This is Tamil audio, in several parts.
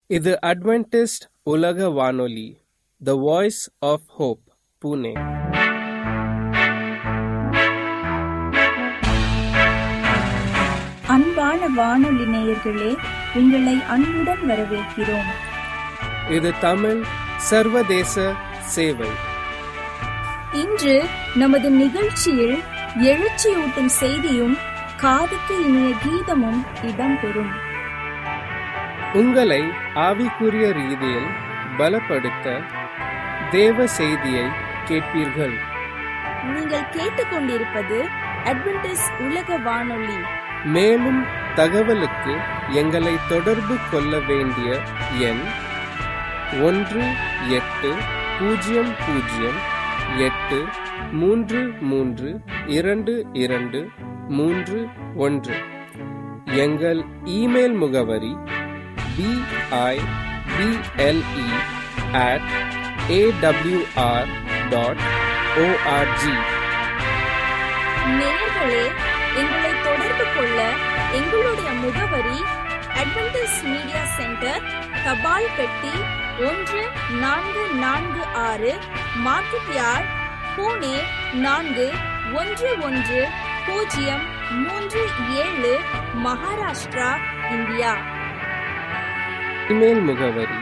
இது அட்வென்டிஸ்ட் உலக வானொலி the voice of hope Pune அன்பான வானொலி நேயர்களே உங்களை அன்புடன் வரவேற்கிறோம் இது தமிழ் சர்வதேச சேவை இன்று நமது நிகழ்ச்சியில் எழுச்சியூட்டும் செய்தியும் காதுக்கு இனிய கீதமும் இடம்பெறும் உங்களை ஆவிக்குரிய ரீதியில் பலப்படுத்த தேவ செய்தியை கேட்பீர்கள் நீங்கள் கேட்டுக்கொண்டிருப்பது அட்வென்டிஸ் உலக வானொலி மேலும் தகவலுக்கு எங்களை தொடர்பு கொள்ள வேண்டிய எண் ஒன்று எட்டு பூஜ்ஜியம் பூஜ்ஜியம் எட்டு மூன்று மூன்று இரண்டு இரண்டு மூன்று ஒன்று எங்கள் இமெயில் முகவரி P I B L E at A W R dot O R G நேயர்களே எங்களை தொடர்பு கொள்ள எங்களுடைய முகவரி அட்வென்டிஸ் மீடியா சென்டர் தபால் பெட்டி ஒன்று நான்கு நான்கு ஆறு மார்க்கெட் யார்ட் பூனே நான்கு ஒன்று ஒன்று பூஜ்ஜியம் மூன்று ஏழு மகாராஷ்டிரா இந்தியா இமெயில் முகவரி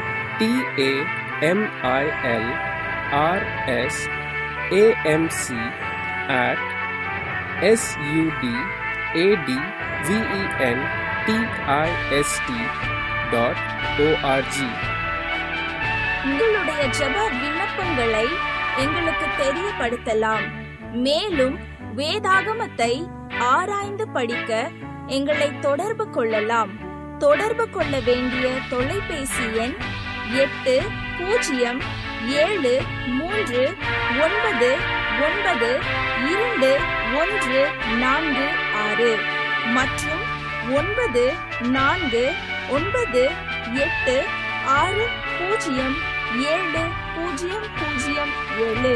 T A M I L R S A M C at S U D A T V E N D I S T dot O R G உங்களுடைய ஜெப விண்ணப்பங்களை எங்களுக்கு தெரியப்படுத்தலாம் மேலும் வேதாகமத்தை ஆராய்ந்து படிக்க எங்களை தொடர்பு கொள்ளலாம் தொடர்பு கொள்ள வேண்டிய தொலைபேசி எண் எட்டு பூஜ்ஜியம் ஏழு மூன்று ஒன்பது ஒன்பது இரண்டு ஒன்று நான்கு ஆறு மற்றும் ஒன்பது நான்கு ஒன்பது எட்டு ஆறு பூஜ்ஜியம் ஏழு பூஜ்ஜியம் பூஜ்ஜியம் ஏழு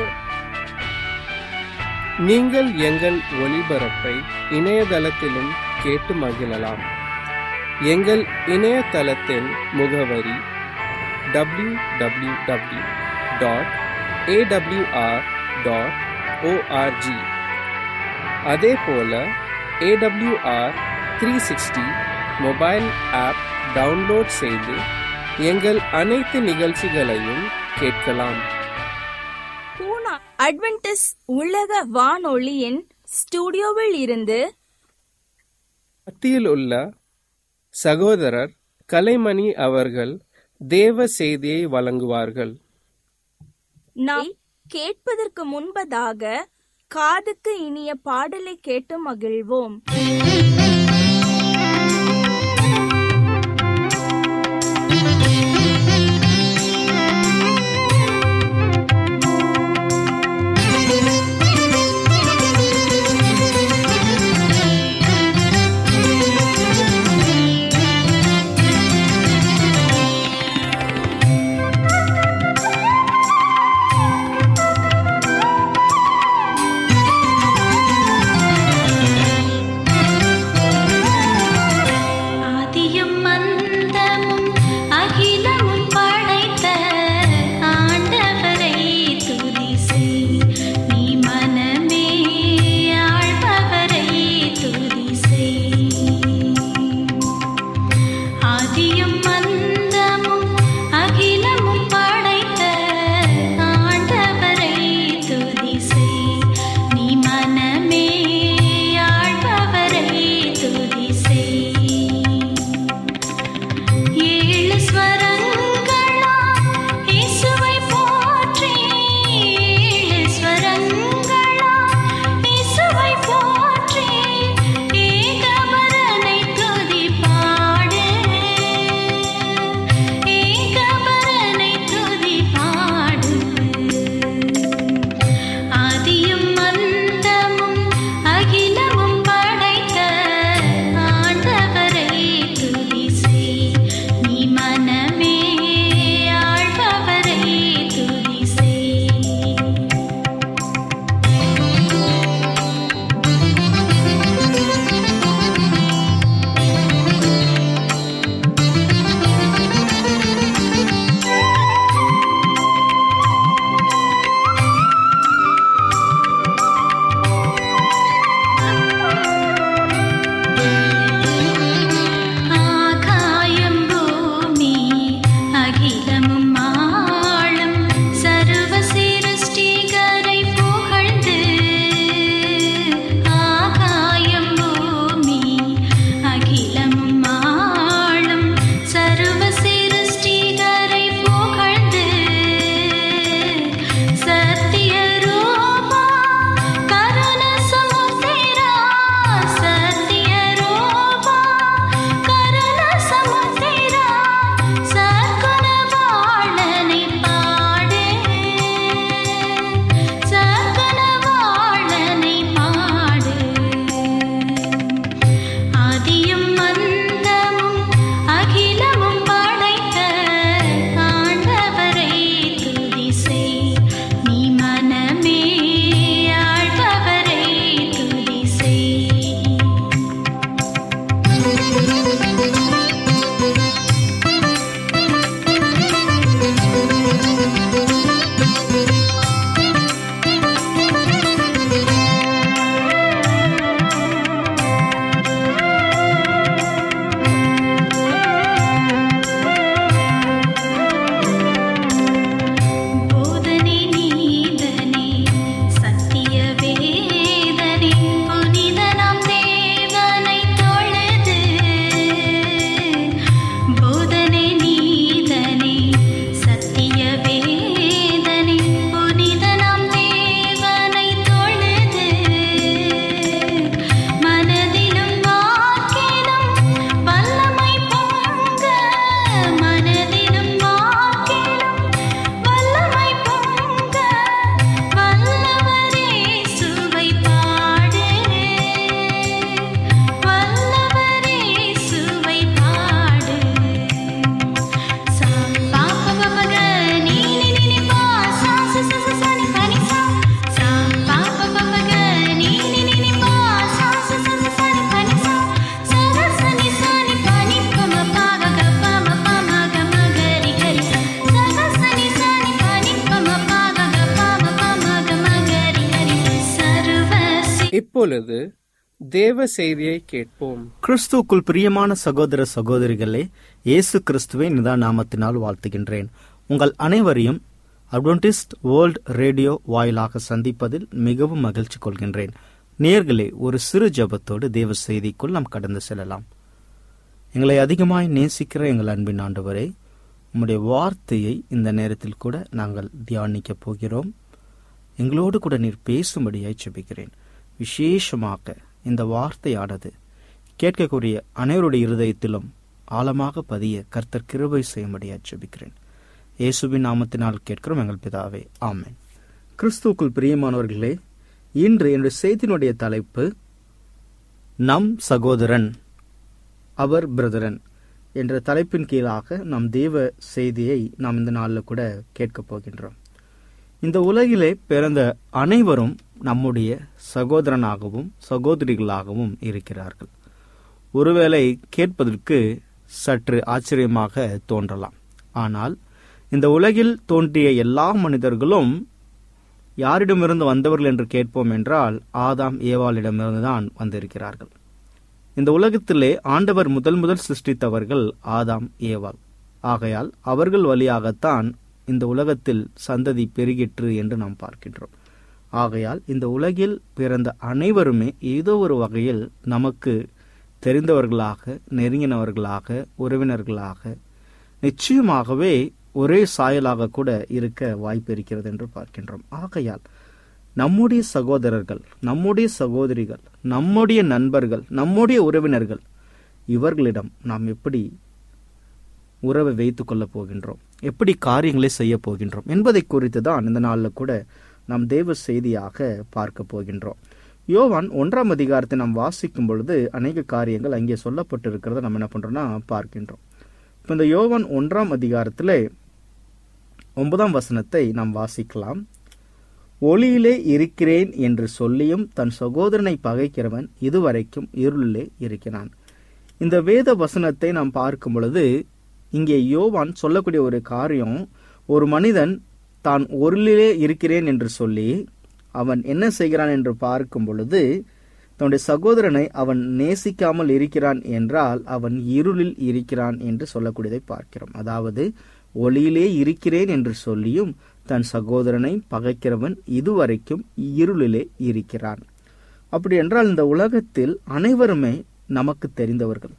நீங்கள் எங்கள் ஒளிபரப்பை இணையதளத்திலும் கேட்டு மகிழலாம் எங்கள் இணையதளத்தின் முகவரி W W W dot A W R dot O R G அதே போல A W R three sixty mobile app download செய்து எங்கள் அனைத்து நிகழ்ச்சிகளையும் கேட்கலாம் பூனா அட்வென்டிஸ் உலக வானொலியின் ஸ்டுடியோவில் இருந்து மத்தியில் உள்ள சகோதரர் கலைமணி அவர்கள் தேவ செய்தியை வழங்குவார்கள் நாம் கேட்பதற்கு முன்பதாக காதுக்கு இனிய பாடலை கேட்டு மகிழ்வோம் ஆ இப்பொழுது தேவ செய்தியை கேட்போம் கிறிஸ்துவுக்குள் பிரியமான சகோதர சகோதரிகளே இயேசு கிறிஸ்துவை நிதா நாமத்தினால் வாழ்த்துகின்றேன் உங்கள் அனைவரையும் அட்வென்டிஸ்ட் வேர்ல்ட் ரேடியோ வாயிலாக சந்திப்பதில் மிகவும் மகிழ்ச்சி கொள்கின்றேன் நேர்களே ஒரு சிறு ஜெபத்தோடு தேவ செய்திக்குள் நாம் கடந்து செல்லலாம் எங்களை அதிகமாய் நேசிக்கிற எங்கள் அன்பின் ஆண்டவரே உம்முடைய வார்த்தையை இந்த நேரத்தில் கூட நாங்கள் தியானிக்கப் போகிறோம் எங்களோடு கூட நீர் பேசும்படியாய் ஜெபிக்கிறேன் விசேஷமாக இந்த வார்த்தையானது கேட்கக்கூடிய அனைவருடைய இருதயத்திலும் ஆழமாக பதிய கர்த்தர் கிருபை செய்யும்படியாய் ஜெபிக்கிறேன் இயேசுவின் நாமத்தினால் கேட்கிறோம் எங்கள் பிதாவே ஆமென் கிறிஸ்துவுக்குள் பிரியமானவர்களே இன்று என்னுடைய செய்தியினுடைய தலைப்பு நம் சகோதரன் அவர் பிரதரன் என்ற தலைப்பின் கீழாக நாம் தேவ செய்தியை நாம் இந்த நாளில் கூட கேட்கப் போகின்றோம் இந்த உலகிலே பிறந்த அனைவரும் நம்முடைய சகோதரனாகவும் சகோதரிகளாகவும் இருக்கிறார்கள் ஒருவேளை கேட்பதற்கு சற்று ஆச்சரியமாக தோன்றலாம் ஆனால் இந்த உலகில் தோன்றிய எல்லா மனிதர்களும் யாரிடமிருந்து வந்தவர்கள் என்று கேட்போம் என்றால் ஆதாம் ஏவாளிடமிருந்து தான் வந்திருக்கிறார்கள் இந்த உலகத்திலே ஆண்டவர் முதல் முதல் சிருஷ்டித்தவர்கள் ஆதாம் ஏவாள் ஆகையால் அவர்கள் வழியாகத்தான் இந்த உலகத்தில் சந்ததி பெருகிற்று என்று நாம் பார்க்கின்றோம் ஆகையால் இந்த உலகில் பிறந்த அனைவருமே ஏதோ ஒரு வகையில் நமக்கு தெரிந்தவர்களாக நெருங்கினவர்களாக உறவினர்களாக நிச்சயமாகவே ஒரே சாயலாக கூட இருக்க வாய்ப்பு இருக்கிறது என்று பார்க்கின்றோம் ஆகையால் நம்முடைய சகோதரர்கள் நம்முடைய சகோதரிகள் நம்முடைய நண்பர்கள் நம்முடைய உறவினர்கள் இவர்களிடம் நாம் எப்படி உறவை வைத்துக் கொள்ளப் போகின்றோம் எப்படி காரியங்களை செய்ய போகின்றோம் என்பதை குறித்து தான் இந்த நாளில் கூட நாம் தேவ செய்தியாக பார்க்க போகின்றோம் யோவான் ஒன்றாம் அதிகாரத்தை நாம் வாசிக்கும் பொழுது அநேக காரியங்கள் அங்கே சொல்லப்பட்டிருக்கிறத நம்ம என்ன பண்றோம்னா பார்க்கின்றோம் இப்போ இந்த யோவான் ஒன்றாம் அதிகாரத்திலே ஒன்பதாம் வசனத்தை நாம் வாசிக்கலாம் ஒளியிலே இருக்கிறேன் என்று சொல்லியும் தன் சகோதரனை பகைக்கிறவன் இதுவரைக்கும் இருளிலே இருக்கிறான் இந்த வேத வசனத்தை நாம் பார்க்கும் பொழுது இங்கே யோவான் சொல்லக்கூடிய ஒரு காரியம் ஒரு மனிதன் தான் ஒருளிலே இருக்கிறேன் என்று சொல்லி அவன் என்ன செய்கிறான் என்று பார்க்கும் பொழுது தன்னுடைய சகோதரனை அவன் நேசிக்காமல் இருக்கிறான் என்றால் அவன் இருளில் இருக்கிறான் என்று சொல்லக்கூடியதை பார்க்கிறோம் அதாவது ஒளியிலே இருக்கிறேன் என்று சொல்லியும் தன் சகோதரனை பகைக்கிறவன் இதுவரைக்கும் இருளிலே இருக்கிறான் அப்படி என்றால் இந்த உலகத்தில் அனைவருமே நமக்கு தெரிந்தவர்கள்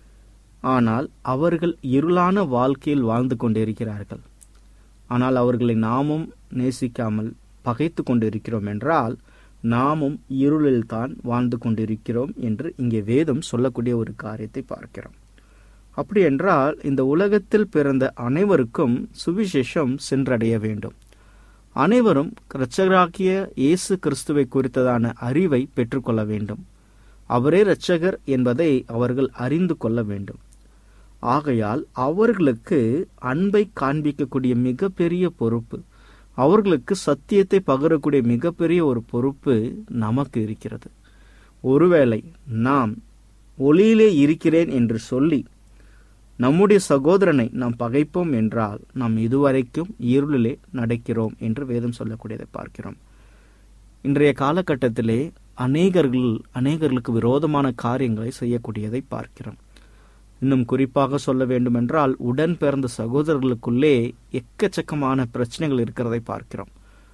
ஆனால் அவர்கள் இருளான வாழ்க்கையில் வாழ்ந்து கொண்டிருக்கிறார்கள் ஆனால் அவர்களை நாமும் நேசிக்காமல் பகைத்து கொண்டிருக்கிறோம் என்றால் நாமும் இருளில்தான் வாழ்ந்து கொண்டிருக்கிறோம் என்று இங்கே வேதம் சொல்லக்கூடிய ஒரு காரியத்தை பார்க்கிறோம் அப்படி என்றால் இந்த உலகத்தில் பிறந்த அனைவருக்கும் சுவிசேஷம் சென்றடைய வேண்டும் அனைவரும் இரட்சகராகிய இயேசு கிறிஸ்துவை குறித்ததான அறிவை பெற்றுக்கொள்ள வேண்டும் அவரே இரட்சகர் என்பதை அவர்கள் அறிந்து கொள்ள வேண்டும் ஆகையால் அவர்களுக்கு அன்பை காண்பிக்கக்கூடிய மிகப்பெரிய பொறுப்பு அவர்களுக்கு சத்தியத்தை பகிரக்கூடிய மிகப்பெரிய ஒரு பொறுப்பு நமக்கு இருக்கிறது ஒருவேளை நாம் ஒளியிலே இருக்கிறேன் என்று சொல்லி நம்முடைய சகோதரனை நாம் பகைப்போம் என்றால் நாம் இதுவரைக்கும் இருளிலே நடக்கிறோம் என்று வேதம் சொல்லக்கூடியதை பார்க்கிறோம் இன்றைய காலகட்டத்திலே அநேகர்கள் அநேகர்களுக்கு விரோதமான காரியங்களை செய்யக்கூடியதை பார்க்கிறோம் இன்னும் குறிப்பாக சொல்ல வேண்டுமென்றால் உடன் பிறந்த சகோதரர்களுக்குள்ளே எக்கச்சக்கமான பிரச்சனைகள் இருக்கிறதை பார்க்கிறோம்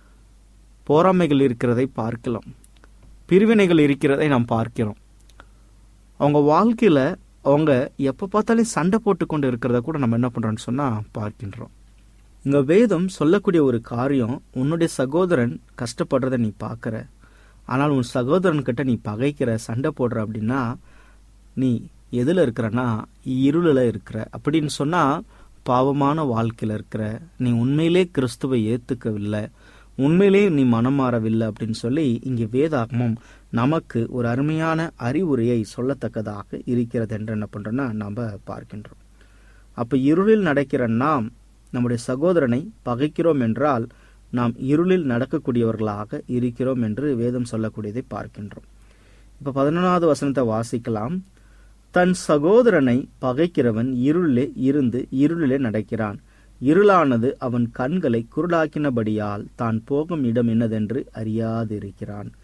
போராமைகள் இருக்கிறதை பார்க்கலாம் பிரிவினைகள் இருக்கிறதை நாம் பார்க்கிறோம் அவங்க வாழ்க்கையில அவங்க எப்ப பார்த்தாலும் சண்டை போட்டு கொண்டு இருக்கிறத கூட நம்ம என்ன பண்றோம்னு சொன்னா பார்க்கின்றோம் இங்க வேதம் சொல்லக்கூடிய ஒரு காரியம் உன்னுடைய சகோதரன் கஷ்டப்படுறத நீ பார்க்கற ஆனால் உன் சகோதரன் கிட்ட நீ பகைக்கிற சண்டை போடுற அப்படின்னா நீ எதுல இருக்கிறனா இருளில் இருக்கிற அப்படின்னு சொன்னா பாவமான வாழ்க்கையில இருக்கிற நீ உண்மையிலே கிறிஸ்துவை ஏத்துக்கவில்லை உண்மையிலே நீ மனம் மாறவில்லை அப்படின்னு சொல்லி இங்கே வேதாகமம் நமக்கு ஒரு அருமையான அறிவுரையை சொல்லத்தக்கதாக இருக்கிறது என்று என்ன பண்றோம்னா நாம பார்க்கின்றோம் அப்ப இருளில் நடக்கிற நாம் நம்முடைய சகோதரனை பகைக்கிறோம் என்றால் நாம் இருளில் நடக்கக்கூடியவர்களாக இருக்கிறோம் என்று வேதம் சொல்லக்கூடியதை பார்க்கின்றோம் இப்ப பதினொன்றாவது வசனத்தை வாசிக்கலாம் தன் சகோதரனை பகைக்கிறவன் இருளிலே இருந்து இருளிலே நடக்கிறான் இருளானது அவன் கண்களை குருடாக்கினபடியால் தான் போகும் இடம் என்னதென்று அறியாதிருக்கிறான்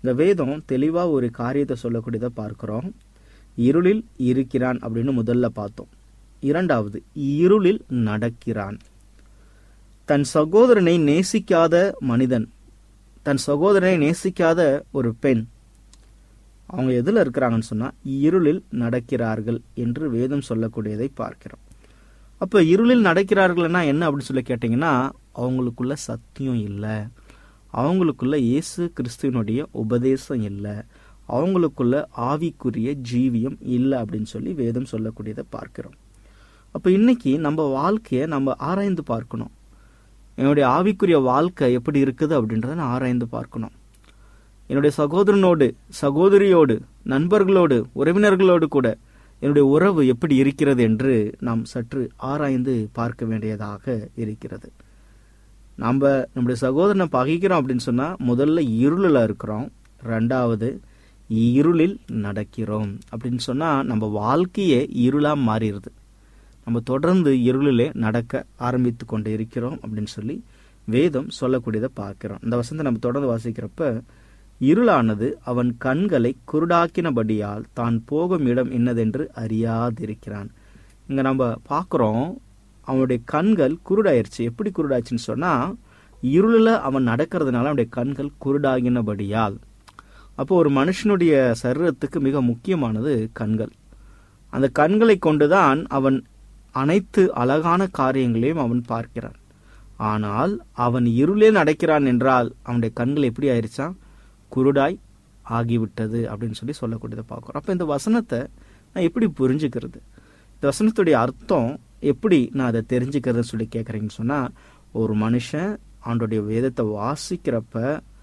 இந்த வேதம் தெளிவா ஒரு காரியத்தை சொல்லக்கூடியதை பார்க்கிறோம் இருளில் இருக்கிறான் அப்படின்னு முதல்ல பார்த்தோம் இரண்டாவது இருளில் நடக்கிறான் தன் சகோதரனை நேசிக்காத மனிதன் தன் சகோதரனை நேசிக்காத ஒரு பெண் அவங்க எதுல இருக்கிறாங்கன்னு சொன்னா இருளில் நடக்கிறார்கள் என்று வேதம் சொல்லக்கூடியதை பார்க்கிறோம் அப்ப இருளில் நடக்கிறார்கள்னா என்ன அப்படின்னு சொல்லி கேட்டீங்கன்னா அவங்களுக்குள்ள சத்தியம் இல்லை அவங்களுக்குள்ள இயேசு கிறிஸ்துவனுடைய உபதேசம் இல்லை அவங்களுக்குள்ள ஆவிக்குரிய ஜீவியம் இல்லை அப்படின்னு சொல்லி வேதம் சொல்லக்கூடியதை பார்க்கிறோம் அப்ப இன்னைக்கு நம்ம வாழ்க்கையை நம்ம ஆராய்ந்து பார்க்கணும் என்னுடைய ஆவிக்குரிய வாழ்க்கை எப்படி இருக்குது அப்படின்றத நான் ஆராய்ந்து பார்க்கணும் என்னுடைய சகோதரனோடு சகோதரியோடு நண்பர்களோடு உறவினர்களோடு கூட என்னுடைய உறவு எப்படி இருக்கிறது என்று நாம் சற்று ஆராய்ந்து பார்க்க வேண்டியதாக இருக்கிறது நாம் நம்முடைய சகோதரனை பகைக்கிறோம் அப்படின்னு சொன்னா முதல்ல இருளில் இருக்கிறோம் ரெண்டாவது இருளில் நடக்கிறோம் அப்படின்னு சொன்னா நம்ம வாழ்க்கையே இருளா மாறிடுது நம்ம தொடர்ந்து இருளிலே நடக்க ஆரம்பித்து கொண்டு இருக்கிறோம் அப்படின்னு சொல்லி வேதம் சொல்லக்கூடியதை பார்க்கிறோம் இந்த வசனத்தை நம்ம தொடர்ந்து வாசிக்கிறப்ப இருளானது அவன் கண்களை குருடாக்கினபடியால் தான் போகும் இடம் என்னதென்று அறியாதிருக்கிறான் இங்க நம்ம பார்க்கிறோம் அவனுடைய கண்கள் குருடாயிருச்சு எப்படி குருடாச்சுன்னு சொன்னா இருளில் அவன் நடக்கிறதுனால அவனுடைய கண்கள் குருடாகினபடியால் அப்போ ஒரு மனுஷனுடைய சரீரத்துக்கு மிக முக்கியமானது கண்கள் அந்த கண்களை கொண்டுதான் அவன் அனைத்து அழகான காரியங்களையும் அவன் பார்க்கிறான் ஆனால் அவன் இருளே நடக்கிறான் என்றால் அவனுடைய கண்கள் எப்படி ஆயிருச்சான் குருடாய் ஆகிவிட்டது அப்படின்னு சொல்லி சொல்லக்கூடியதை பார்க்குறோம் அப்போ இந்த வசனத்தை நான் எப்படி புரிஞ்சுக்கிறது இந்த வசனத்துடைய அர்த்தம் எப்படி நான் அதை தெரிஞ்சுக்கிறதுன்னு சொல்லி கேட்குறீங்கன்னு சொன்னால் ஒரு மனுஷன் அவனுடைய வேதத்தை வாசிக்கிறப்ப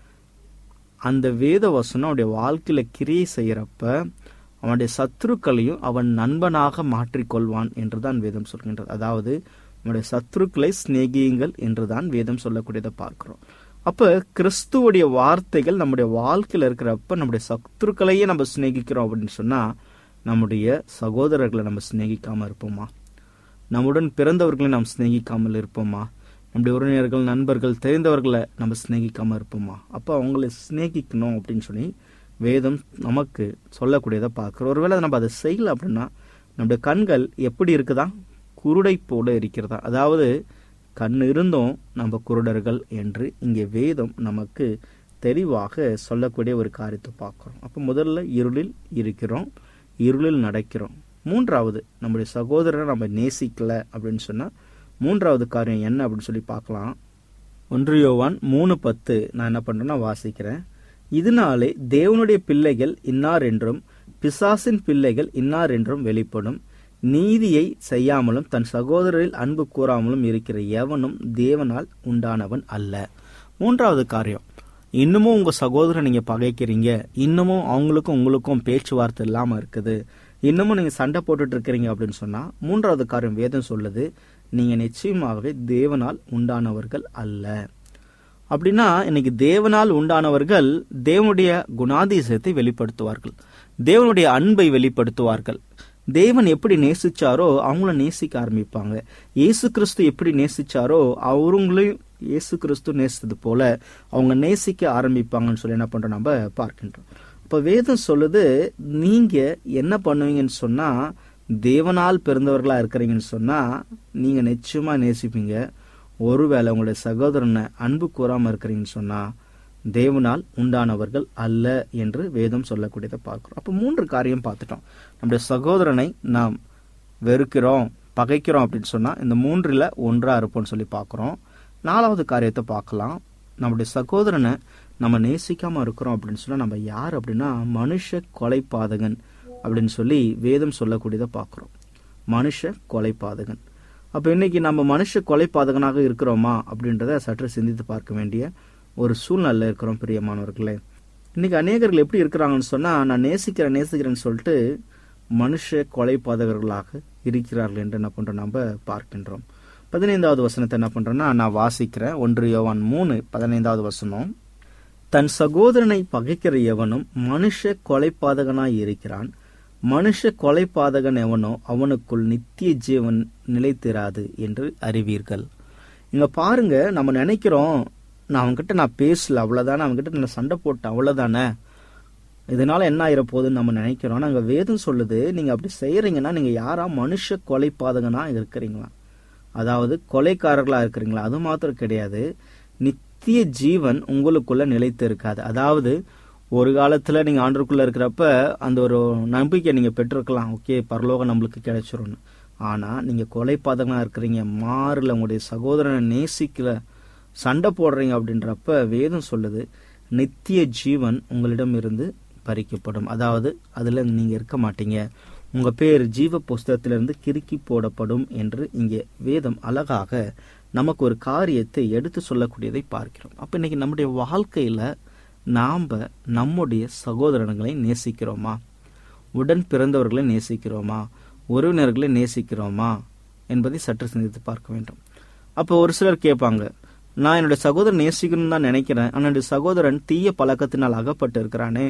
அந்த வேத வசனம் அவனுடைய வாழ்க்கையில் கிரியை செய்கிறப்ப அவனுடைய சத்துருக்களையும் அவன் நண்பனாக மாற்றிக்கொள்வான் என்றுதான் வேதம் சொல்கின்றது அதாவது நம்முடைய சத்துருக்களை சிநேகியுங்கள் என்றுதான் வேதம் சொல்லக்கூடியதை பார்க்கிறோம் அப்ப கிறிஸ்துவுடைய வார்த்தைகள் நம்முடைய வாழ்க்கையில் இருக்கிறப்ப நம்முடைய சத்துருக்களையே நம்ம சிநேகிக்கிறோம் அப்படின்னு சொன்னா நம்முடைய சகோதரர்களை நம்ம சிநேகிக்காம இருப்போமா நம்முடன் பிறந்தவர்களை நாம் சிநேகிக்காமல் இருப்போமா நம்முடைய உறவினர்கள் நண்பர்கள் தெரிந்தவர்களை நம்ம சிநேகிக்காம இருப்போமா அப்போ அவங்களை சிநேகிக்கணும் அப்படின்னு சொல்லி வேதம் நமக்கு சொல்லக்கூடியதை பார்க்குறோம் ஒருவேளை நம்ம அதை செய்யல அப்படின்னா நம்முடைய கண்கள் எப்படி இருக்குதா குருடை போல இருக்கிறதா அதாவது கண் இருந்தும் நம்ம குருடர்கள் என்று இங்கே வேதம் நமக்கு தெளிவாக சொல்லக்கூடிய ஒரு காரியத்தை பார்க்குறோம் அப்போ முதல்ல இருளில் இருக்கிறோம் இருளில் நடக்கிறோம் மூன்றாவது நம்முடைய சகோதரரை நம்ம நேசிக்கல அப்படின்னு சொன்னா மூன்றாவது காரியம் என்ன அப்படின்னு சொல்லி பார்க்கலாம் ஒன்று யோவான் மூணு பத்து நான் என்ன பண்றேன்னா வாசிக்கிறேன் இதனாலே தேவனுடைய பிள்ளைகள் இன்னார் என்றும் பிசாசின் பிள்ளைகள் இன்னார் என்றும் வெளிப்படும் நீதியை செய்யாமலும் தன் சகோதரரில் அன்பு கூறாமலும் இருக்கிற எவனும் தேவனால் உண்டானவன் அல்ல மூன்றாவது காரியம் இன்னமும் உங்க சகோதரன் நீங்க பகைக்கிறீங்க இன்னமும் அவங்களுக்கும் உங்களுக்கும் பேச்சுவார்த்தை இல்லாம இருக்குது இன்னமும் நீங்க சண்டை போட்டுட்டு இருக்கிறீங்க அப்படின்னு சொன்னா மூன்றாவது காரியம் வேதம் சொல்லுது நீங்க நிச்சயமாகவே தேவனால் உண்டானவர்கள் அல்ல அப்படின்னா இன்னைக்கு தேவனால் உண்டானவர்கள் தேவனுடைய குணாதிசயத்தை வெளிப்படுத்துவார்கள் தேவனுடைய அன்பை வெளிப்படுத்துவார்கள் தேவன் எப்படி நேசிச்சாரோ அவங்கள நேசிக்க ஆரம்பிப்பாங்க இயேசு கிறிஸ்து எப்படி நேசிச்சாரோ அவங்களையும் இயேசு கிறிஸ்து நேசித்தது போல அவங்க நேசிக்க ஆரம்பிப்பாங்கன்னு சொல்லி என்ன பண்றோம் நம்ம பார்க்கின்றோம் இப்ப வேதம் சொல்லுது நீங்க என்ன பண்ணுவீங்கன்னு சொன்னா தேவனால் பிறந்தவர்களா இருக்கிறீங்கன்னு சொன்னா நீங்க நிச்சயமா நேசிப்பீங்க ஒருவேளை உங்களுடைய சகோதரனை அன்பு கூறாம இருக்கிறீங்கன்னு சொன்னா தேவனால் உண்டானவர்கள் அல்ல என்று வேதம் சொல்லக்கூடியதை பார்க்கிறோம் அப்போ மூன்று காரியம் பார்த்துட்டோம் நம்முடைய சகோதரனை நாம் வெறுக்கிறோம் பகைக்கிறோம் அப்படின்னு சொன்னா இந்த மூன்றில் ஒன்றா இருப்போம்னு சொல்லி பார்க்குறோம் நாலாவது காரியத்தை பார்க்கலாம் நம்முடைய சகோதரனை நம்ம நேசிக்காம இருக்கிறோம் அப்படின்னு சொன்னா நம்ம யார் அப்படின்னா மனுஷ கொலைபாதகன் அப்படின்னு சொல்லி வேதம் சொல்லக்கூடியதை பார்க்குறோம் மனுஷ கொலைபாதகன் அப்போ இன்னைக்கு நம்ம மனுஷ கொலைபாதகனாக இருக்கிறோமா அப்படின்றத சற்று சிந்தித்து பார்க்க வேண்டிய ஒரு சூழ்நிலை இருக்கிறோம் பிரியமானவர்களே இன்னைக்கு அநேகர்கள் எப்படி இருக்கிறாங்கன்னு சொன்னா நான் நேசிக்கிறேன் நேசிக்கிறேன்னு சொல்லிட்டு மனுஷ கொலைபாதகர்களாக இருக்கிறார்கள் என்று என்ன பண்றோம் நம்ம பார்க்கின்றோம் பதினைந்தாவது வசனத்தை என்ன பண்றேன்னா நான் வாசிக்கிறேன் ஒன்று யோவான் மூணு பதினைந்தாவது வசனம் தன் சகோதரனை பகைக்கிற எவனும் மனுஷ கொலைபாதகனாய் இருக்கிறான் மனுஷ கொலைபாதகன் எவனோ அவனுக்குள் நித்திய ஜீவன் நிலைத்திராது என்று அறிவீர்கள் இங்க பாருங்க நம்ம நினைக்கிறோம் நான் அவன்கிட்ட நான் பேசல அவ்வளவுதானே அவன்கிட்ட நான் சண்டை போட்டேன் அவ்வளவுதானே இதனால என்ன ஆயிர போகுதுன்னு நம்ம நினைக்கிறோம் நாங்க வேதம் சொல்லுது நீங்க அப்படி செய்யறீங்கன்னா நீங்க யாரா மனுஷ கொலைபாதகனா இருக்கிறீங்களா அதாவது கொலைக்காரர்களா இருக்கிறீங்களா அது மாத்திரம் கிடையாது நித்திய ஜீவன் உங்களுக்குள்ள நிலைத்து இருக்காது அதாவது ஒரு காலத்துல நீங்க ஆண்டுக்குள்ள இருக்கிறப்ப அந்த ஒரு நம்பிக்கை நீங்க பெற்றிருக்கலாம் ஓகே பரலோகம் நம்மளுக்கு கிடைச்சிரும்னு ஆனா நீங்க கொலைபாதகனா இருக்கிறீங்க மாறுல உங்களுடைய சகோதரனை நேசிக்கல சண்டை போடுறீங்க அப்படின்றப்ப வேதம் சொல்லுது நித்திய ஜீவன் உங்களிடம் இருந்து பறிக்கப்படும் அதாவது அதுல நீங்க இருக்க மாட்டீங்க உங்க பேர் ஜீவ புஸ்தகத்திலிருந்து கிறுக்கி போடப்படும் என்று இங்கே வேதம் அழகாக நமக்கு ஒரு காரியத்தை எடுத்து சொல்லக்கூடியதை பார்க்கிறோம் அப்ப இன்னைக்கு நம்முடைய வாழ்க்கையில நாம நம்முடைய சகோதரன்களை நேசிக்கிறோமா உடன் பிறந்தவர்களை நேசிக்கிறோமா உறவினர்களை நேசிக்கிறோமா என்பதை சற்று சிந்தித்து பார்க்க வேண்டும் அப்போ ஒரு சிலர் கேட்பாங்க நான் என்னுடைய சகோதரன் நேசிக்கணும்னு தான் நினைக்கிறேன் ஆனால் என்னுடைய சகோதரன் தீய பழக்கத்தினால் அகப்பட்டு இருக்கிறானே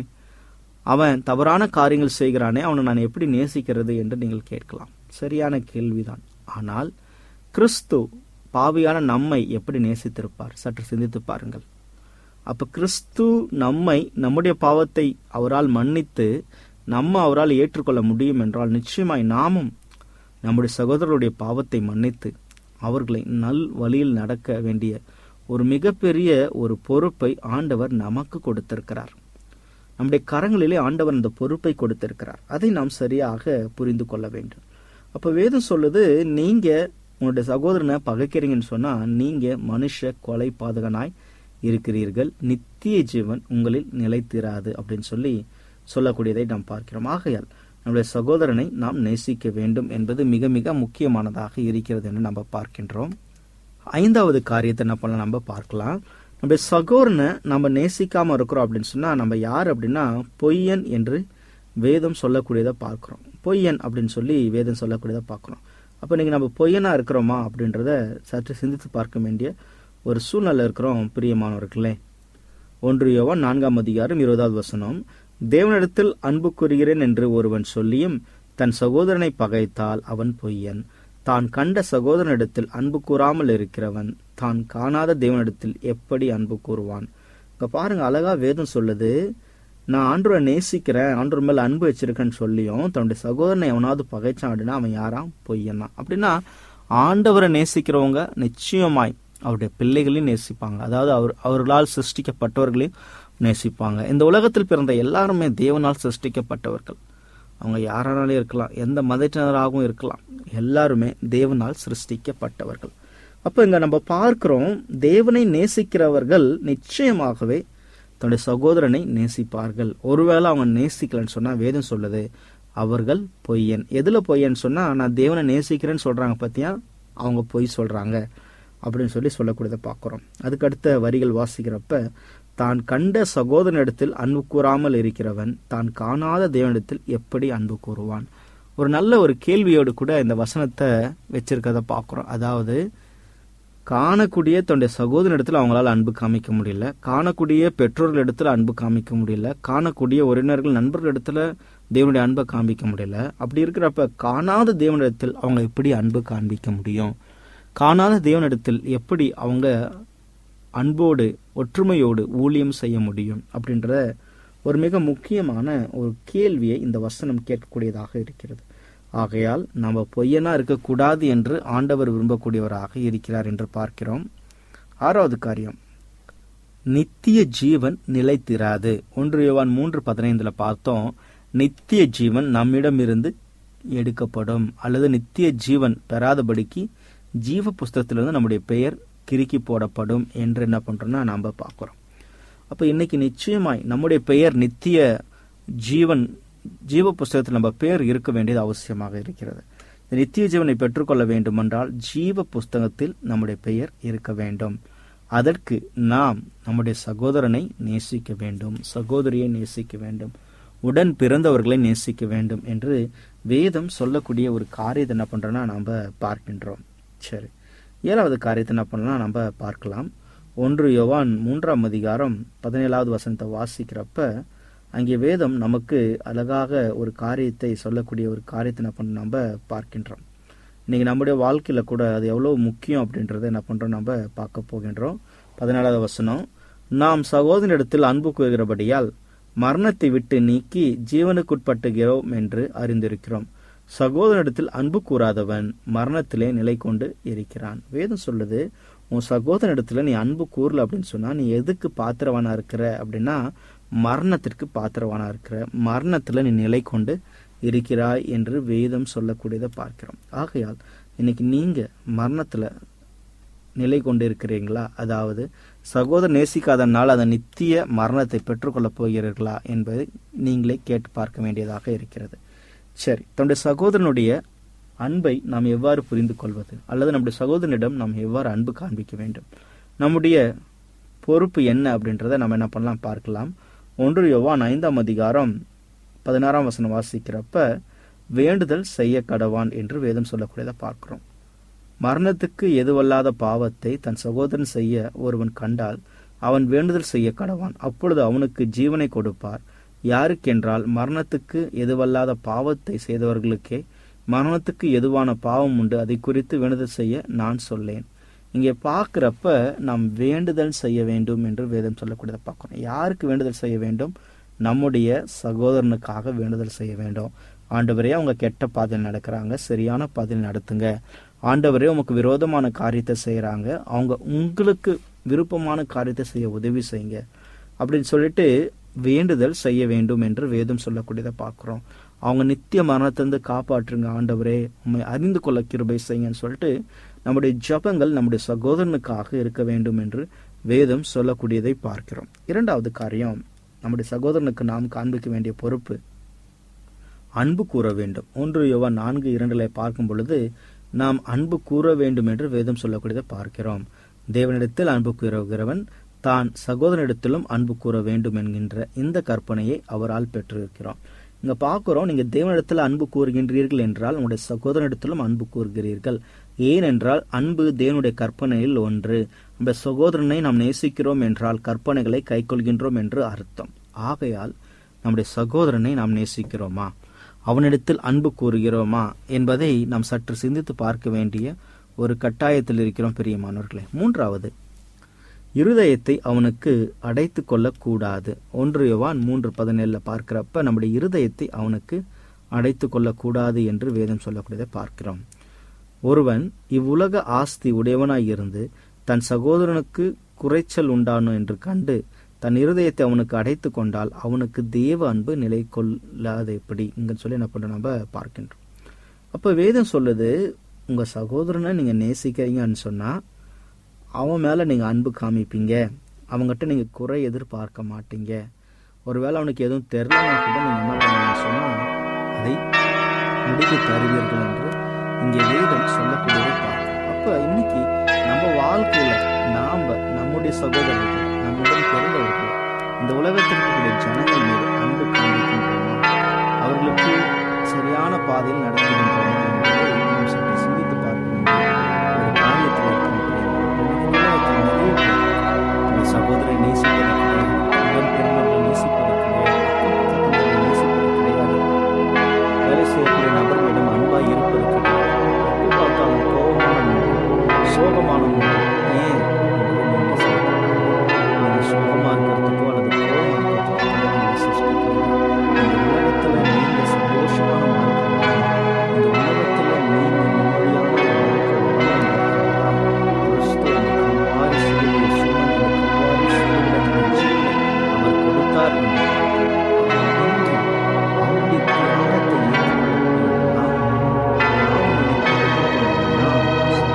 அவன் தவறான காரியங்கள் செய்கிறானே அவனை நான் எப்படி நேசிக்கிறது என்று நீங்கள் கேட்கலாம் சரியான கேள்விதான் ஆனால் கிறிஸ்து பாவியான நம்மை எப்படி நேசித்திருப்பார் சற்று சிந்தித்து பாருங்கள் அப்ப கிறிஸ்து நம்மை நம்முடைய பாவத்தை அவரால் மன்னித்து நம்ம அவரால் ஏற்றுக்கொள்ள முடியும் என்றால் நிச்சயமாய் நாமும் நம்முடைய சகோதரருடைய பாவத்தை மன்னித்து அவர்களை நல் வழியில் நடக்க வேண்டிய ஒரு மிகப்பெரிய ஒரு பொறுப்பை ஆண்டவர் நமக்கு கொடுத்திருக்கிறார் நம்முடைய கரங்களிலே ஆண்டவர் அந்த பொறுப்பை கொடுத்திருக்கிறார் அதை நாம் சரியாக புரிந்து கொள்ள வேண்டும் அப்ப வேதம் சொல்லுது நீங்க உங்களுடைய சகோதரனை பகைக்கிறீங்கன்னு சொன்னா நீங்க மனுஷ கொலை பாதகனாய் இருக்கிறீர்கள் நித்திய ஜீவன் உங்களில் நிலைத்திராது அப்படின்னு சொல்லி சொல்லக்கூடியதை நாம் பார்க்கிறோம் ஆகையால் நம்முடைய சகோதரனை நாம் நேசிக்க வேண்டும் என்பது மிக மிக முக்கியமானதாக இருக்கிறது என்று நம்ம பார்க்கின்றோம் ஐந்தாவது காரியத்தை என்ன பண்ணலாம் நம்ம பார்க்கலாம் நம்ம சகோதரனை நம்ம நேசிக்காம இருக்கிறோம் அப்படின்னு சொன்னா நம்ம யார் அப்படின்னா பொய்யன் என்று வேதம் சொல்லக்கூடியதை பார்க்கிறோம் பொய்யன் அப்படின்னு சொல்லி வேதம் சொல்லக்கூடியதை பார்க்கிறோம் அப்ப இன்னைக்கு நம்ம பொய்யனா இருக்கிறோமா அப்படின்றத சற்று சிந்தித்து பார்க்க வேண்டிய ஒரு சூழ்நிலை இருக்கிறோம் பிரியமானவர்களே ஒன்று யோவான் நான்காம் அதிகாரம் இருபதாவது வசனம் தேவனிடத்தில் அன்பு கூறுகிறேன் என்று ஒருவன் சொல்லியும் தன் சகோதரனை பகைத்தால் அவன் பொய்யன் தான் கண்ட சகோதரனிடத்தில் அன்பு கூறாமல் இருக்கிறவன் தான் காணாத தேவனிடத்தில் எப்படி அன்பு கூறுவான் இங்க பாருங்க அழகா வேதம் சொல்லுது நான் ஆண்டவரை நேசிக்கிறேன் ஆண்டவர் மேல அன்பு வச்சிருக்கேன்னு சொல்லியும் தன்னுடைய சகோதரனை எவனாவது பகைச்சான் அப்படின்னா அவன் யாராம் பொய்யனா அப்படின்னா ஆண்டவரை நேசிக்கிறவங்க நிச்சயமாய் அவருடைய பிள்ளைகளையும் நேசிப்பாங்க அதாவது அவர் அவர்களால் சிருஷ்டிக்கப்பட்டவர்களையும் நேசிப்பாங்க இந்த உலகத்தில் பிறந்த எல்லாருமே தேவனால் சிருஷ்டிக்கப்பட்டவர்கள் அவங்க யாரானாலும் இருக்கலாம் எந்த மதத்தினராகவும் இருக்கலாம் எல்லாருமே தேவனால் சிருஷ்டிக்கப்பட்டவர்கள் அப்ப இங்க நம்ம பார்க்கிறோம் தேவனை நேசிக்கிறவர்கள் நிச்சயமாகவே தன்னுடைய சகோதரனை நேசிப்பார்கள் ஒருவேளை அவங்க நேசிக்கலன்னு சொன்னா வேதம் சொல்லுது அவர்கள் பொய்யன் எதுல பொய்யன்னு சொன்னா நான் தேவனை நேசிக்கிறேன்னு சொல்றாங்க பத்தியா அவங்க பொய் சொல்றாங்க அப்படின்னு சொல்லி சொல்லக்கூடியதை பார்க்கிறோம் அதுக்கு அடுத்த வரிகள் வாசிக்கிறப்ப தான் கண்ட சகோதரனிடத்தில் அன்பு கூறாமல் இருக்கிறவன் தான் காணாத தேவனிடத்தில் எப்படி அன்பு கூறுவான் ஒரு நல்ல ஒரு கேள்வியோடு கூட இந்த வசனத்தை வச்சிருக்கிறத பார்க்கிறோம் அதாவது காணக்கூடிய தன்னுடைய சகோதரனிடத்தில் அவங்களால அன்பு காமிக்க முடியல காணக்கூடிய பெற்றோர்களிடத்துல அன்பு காமிக்க முடியல காணக்கூடிய உறவினர்கள் நண்பர்களிடத்துல தேவனுடைய அன்பை காண்பிக்க முடியல அப்படி இருக்கிறப்ப காணாத தேவனிடத்தில் அவங்க எப்படி அன்பு காண்பிக்க முடியும் காணாத தேவனிடத்தில் எப்படி அவங்க அன்போடு ஒற்றுமையோடு ஊழியம் செய்ய முடியும் அப்படின்ற ஒரு மிக முக்கியமான ஒரு கேள்வியை இந்த வசனம் கேட்கக்கூடியதாக இருக்கிறது ஆகையால் நம்ம பொய்யனா இருக்கக்கூடாது என்று ஆண்டவர் விரும்பக்கூடியவராக இருக்கிறார் என்று பார்க்கிறோம் ஆறாவது காரியம் நித்திய ஜீவன் நிலைத்திராது ஒன்று யோவான் மூன்று பதினைந்துல பார்த்தோம் நித்திய ஜீவன் நம்மிடமிருந்து எடுக்கப்படும் அல்லது நித்திய ஜீவன் பெறாதபடிக்கு ஜீவ புஸ்தகத்திலிருந்து நம்முடைய பெயர் கிறுக்கி போடப்படும் என்று என்ன பண்றோம்னா நாம பார்க்கிறோம் அப்ப இன்னைக்கு நிச்சயமாய் நம்முடைய பெயர் நித்திய ஜீவன் ஜீவ புஸ்தகத்தில் நம்ம பெயர் இருக்க வேண்டியது அவசியமாக இருக்கிறது இந்த நித்திய ஜீவனை பெற்றுக்கொள்ள வேண்டுமென்றால் ஜீவ புஸ்தகத்தில் நம்முடைய பெயர் இருக்க வேண்டும் அதற்கு நாம் நம்முடைய சகோதரனை நேசிக்க வேண்டும் சகோதரியை நேசிக்க வேண்டும் உடன் பிறந்தவர்களை நேசிக்க வேண்டும் என்று வேதம் சொல்லக்கூடிய ஒரு காரியத்தை என்ன பண்றோம்னா நம்ம பார்க்கின்றோம் சரி ஏழாவது காரியத்தை என்ன பண்ணலாம் நம்ம பார்க்கலாம் ஒன்று யோவான் மூன்றாம் அதிகாரம் பதினேழாவது வசனத்தை வாசிக்கிறப்ப அங்கே வேதம் நமக்கு அழகாக ஒரு காரியத்தை சொல்லக்கூடிய ஒரு காரியத்தை என்ன பண்ண நம்ம பார்க்கின்றோம் இன்னைக்கு நம்முடைய வாழ்க்கையில கூட அது எவ்வளவு முக்கியம் அப்படின்றத என்ன பண்றோம் நம்ம பார்க்க போகின்றோம் பதினாலாவது வசனம் நாம் சகோதரனிடத்தில் அன்பு கூறுகிறபடியால் மரணத்தை விட்டு நீக்கி ஜீவனுக்குட்பட்டுகிறோம் என்று அறிந்திருக்கிறோம் சகோதரனிடத்தில் அன்பு கூறாதவன் மரணத்திலே நிலை கொண்டு இருக்கிறான் வேதம் சொல்லுது உன் சகோதரனிடத்துல நீ அன்பு கூறல அப்படின்னு சொன்னா நீ எதுக்கு பாத்திரவானா இருக்கிற அப்படின்னா மரணத்திற்கு பாத்திரவானா இருக்கிற மரணத்துல நீ நிலை கொண்டு இருக்கிறாய் என்று வேதம் சொல்லக்கூடியதை பார்க்கிறோம் ஆகையால் இன்னைக்கு நீங்க மரணத்துல நிலை கொண்டு இருக்கிறீங்களா அதாவது சகோதரர் நேசிக்காதனால் அந்த நித்திய மரணத்தை பெற்றுக்கொள்ளப் போகிறீர்களா என்பதை நீங்களே கேட்டு பார்க்க வேண்டியதாக இருக்கிறது சரி தன்னுடைய சகோதரனுடைய அன்பை நாம் எவ்வாறு புரிந்து கொள்வது அல்லது நம்முடைய சகோதரனிடம் நாம் எவ்வாறு அன்பு காண்பிக்க வேண்டும் நம்முடைய பொறுப்பு என்ன அப்படின்றத நம்ம என்ன பண்ணலாம் பார்க்கலாம் ஒன்று யோவான் ஐந்தாம் அதிகாரம் பதினாறாம் வசனம் வாசிக்கிறப்ப வேண்டுதல் செய்ய கடவான் என்று வேதம் சொல்லக்கூடியதை பார்க்கிறோம் மரணத்துக்கு எதுவல்லாத பாவத்தை தன் சகோதரன் செய்ய ஒருவன் கண்டால் அவன் வேண்டுதல் செய்ய கடவான் அப்பொழுது அவனுக்கு ஜீவனை கொடுப்பார் யாருக்கென்றால் மரணத்துக்கு எதுவல்லாத பாவத்தை செய்தவர்களுக்கே மரணத்துக்கு எதுவான பாவம் உண்டு அதை குறித்து வேண்டுதல் செய்ய நான் சொல்லேன் இங்கே பார்க்கிறப்ப நாம் வேண்டுதல் செய்ய வேண்டும் என்று வேதம் சொல்லக்கூடியதை பார்க்கிறோம் யாருக்கு வேண்டுதல் செய்ய வேண்டும் நம்முடைய சகோதரனுக்காக வேண்டுதல் செய்ய வேண்டும் ஆண்டவரே அவங்க கெட்ட பாதையில் நடக்கிறாங்க சரியான பாதையில் நடத்துங்க ஆண்டவரே உமக்கு விரோதமான காரியத்தை செய்யறாங்க அவங்க உங்களுக்கு விருப்பமான காரியத்தை செய்ய உதவி செய்யுங்க அப்படின்னு சொல்லிட்டு வேண்டுதல் செய்ய வேண்டும் என்று வேதம் சொல்லக்கூடியதை பார்க்கிறோம் அவங்க நித்திய மரணத்திலிருந்து காப்பாற்றுங்க ஆண்டவரே உண்மை அறிந்து கொள்ள கிருபை செய்யுங்கன்னு சொல்லிட்டு நம்முடைய ஜபங்கள் நம்முடைய சகோதரனுக்காக இருக்க வேண்டும் என்று வேதம் சொல்லக்கூடியதை பார்க்கிறோம் இரண்டாவது காரியம் நம்முடைய சகோதரனுக்கு நாம் காண்பிக்க வேண்டிய பொறுப்பு அன்பு கூற வேண்டும் ஒன்று யோவா நான்கு இரண்டில் பார்க்கும் பொழுது நாம் அன்பு கூற வேண்டும் என்று வேதம் சொல்லக்கூடியதை பார்க்கிறோம் தேவனிடத்தில் அன்பு கூறுகிறவன் தான் சகோதரனிடத்திலும் அன்பு கூற வேண்டும் என்கின்ற இந்த கற்பனையை அவரால் பெற்றிருக்கிறோம் இங்க பார்க்கிறோம் நீங்க தேவனிடத்தில் அன்பு கூறுகின்றீர்கள் என்றால் உங்களுடைய சகோதரனிடத்திலும் அன்பு கூறுகிறீர்கள் ஏனென்றால் அன்பு தேவனுடைய கற்பனையில் ஒன்று நம்ம சகோதரனை நாம் நேசிக்கிறோம் என்றால் கற்பனைகளை கைக்கொள்கின்றோம் என்று அர்த்தம் ஆகையால் நம்முடைய சகோதரனை நாம் நேசிக்கிறோமா அவனிடத்தில் அன்பு கூறுகிறோமா என்பதை நாம் சற்று சிந்தித்து பார்க்க வேண்டிய ஒரு கட்டாயத்தில் இருக்கிறோம் பிரியமானவர்களே மூன்றாவது இருதயத்தை அவனுக்கு அடைத்து கொள்ளக்கூடாது ஒன்று யோவான் மூன்று பதினேழுல பார்க்கிறப்ப நம்முடைய இருதயத்தை அவனுக்கு அடைத்து கொள்ளக்கூடாது என்று வேதம் சொல்லக்கூடியதை பார்க்கிறோம் ஒருவன் இவ்வுலக ஆஸ்தி உடையவனாய் இருந்து தன் சகோதரனுக்கு குறைச்சல் உண்டானோ என்று கண்டு தன் இருதயத்தை அவனுக்கு அடைத்து கொண்டால் அவனுக்கு தேவ அன்பு நிலை கொள்ளாத எப்படி இங்க சொல்லி என்ன பண்ற நம்ம பார்க்கின்றோம் அப்ப வேதம் சொல்லுது உங்க சகோதரனை நீங்க நேசிக்கிறீங்கன்னு சொன்னா அவன் மேல நீங்க அன்பு காமிப்பீங்க அவங்ககிட்ட நீங்க குறை எதிர்பார்க்க மாட்டீங்க ஒருவேளை அவனுக்கு எதுவும் தெரியலனா கூட நீங்க என்ன பண்ணுவீங்கன்னு சொன்னா அதை முடித்து தருவீர்கள் என்று இங்கே வேதம் சொல்லக்கூடியதை பார்க்கிறோம் அப்ப இன்னைக்கு நம்ம வாழ்க்கையில நாம நம்முடைய சகோதரர்கள் நம்முடன் பிறந்தவர்கள் இந்த உலகத்தில் இருக்கக்கூடிய ஜனங்கள் மீது அன்பு காண்பிக்கின்றோமா அவர்களுக்கு சரியான பாதையில் நடத்துகின்றோமா என்பதை நாம் சற்று சிந்தித்து பார்க்க வேண்டிய ஒரு காரியத்தில் இருக்கின்றோம் உலகத்தில் நிறைய பேர் தன்னுடைய சகோதரை நேசிப்பது கிடையாது உடன் பிறந்தவர்களை நேசிப்பது கிடையாது அக்கம் பக்கத்தினரை நேசிப்பது கிடையாது வேலை செய்யக்கூடிய நபர்களிடம் அன்பாய் இருப்பது கிடையாது எப்போ பார்த்தாலும் கோபமான முகம், சோகமான முகம். ஏன் என்று நீங்கள் சொல்லலாம். நீங்க சோகமா இருக்கிறதுக்கோ அல்லது கோபமா இருக்கிறதுக்கோ கடவுள் சிருஷ்டிக்கல. இந்த உலகத்துல நீங்க சந்தோஷமான வாழ்க்கை வாழணும். இந்த உலகத்துல நீங்க நிம்மதியான வாழ்க்கை வாழணும். கிறிஸ்து அந்த கல்வாரி சிலுவையை சுமந்து அந்த கல்வாரி சிலுவையில தன்னுடைய ஜீவனை அவர் கொடுத்தார் என்று இன்று அவருடைய தியாகத்தை ஏற்றுக்கொள்ளக்கூடிய நாம், நாம் நினைக்கிறோம், நாம்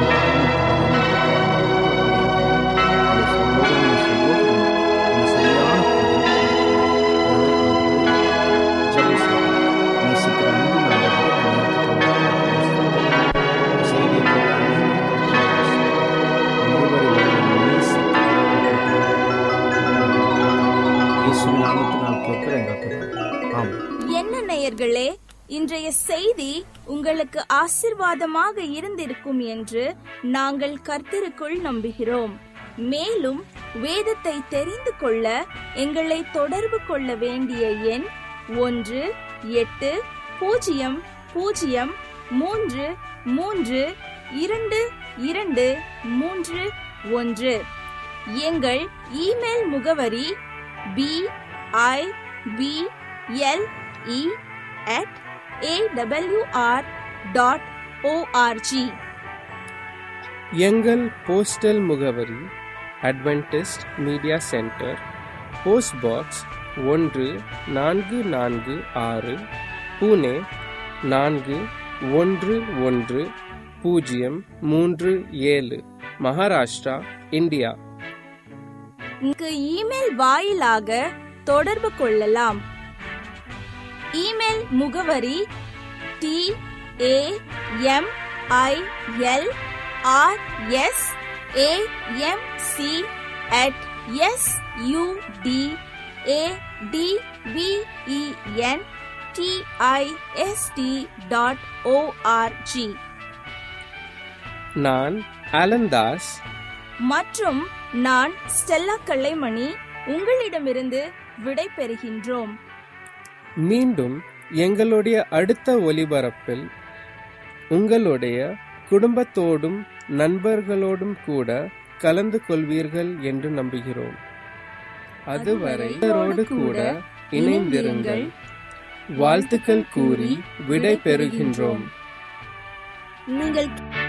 ஆமாம் என்ன நேயர்களே இன்றைய செய்தி உங்களுக்கு ஆசிர்வாதமாக இருந்திருக்கும் என்று நாங்கள் கர்த்தருக்குள் நம்புகிறோம் மேலும் வேதத்தை தெரிந்து கொள்ள எங்களை தொடர்பு கொள்ள வேண்டிய எண் ஒன்று எட்டு பூஜ்ஜியம் பூஜ்ஜியம் மூன்று மூன்று இரண்டு இரண்டு மூன்று ஒன்று எங்கள் இமெயில் முகவரி P I B L E at A W R dot O R G எங்கள் போஸ்டல் முகவரி Adventist media centre post box ஒன்று நான்கு நான்கு ஆறு புனே நான்கு ஒன்று ஒன்று பூஜ்ஜியம் மூன்று ஏழு மகாராஷ்டிரா இந்தியா இங்கு இமெயில் வாயிலாக தொடர்பு கொள்ளலாம் இமெயில் முகவரி T A M I L R S A M C at S U D A T V E N D I S T dot O R G நான் அலந்தாஸ் மற்றும் நான் ஸ்டெல்லா கல்லைமணி உங்களிடமிருந்து விடை பெறுகின்றோம் மீண்டும் எங்களுடைய அடுத்த ஒலிபரப்பில் உங்களுடைய குடும்பத்தோடும் நண்பர்களோடும் கூட கலந்து கொள்வீர்கள் என்று நம்புகிறோம் அதுவரை இவரோடு கூட இணைந்திருங்கள் வாழ்த்துக்கள் கூறி விடை பெறுகின்றோம் நீங்கள்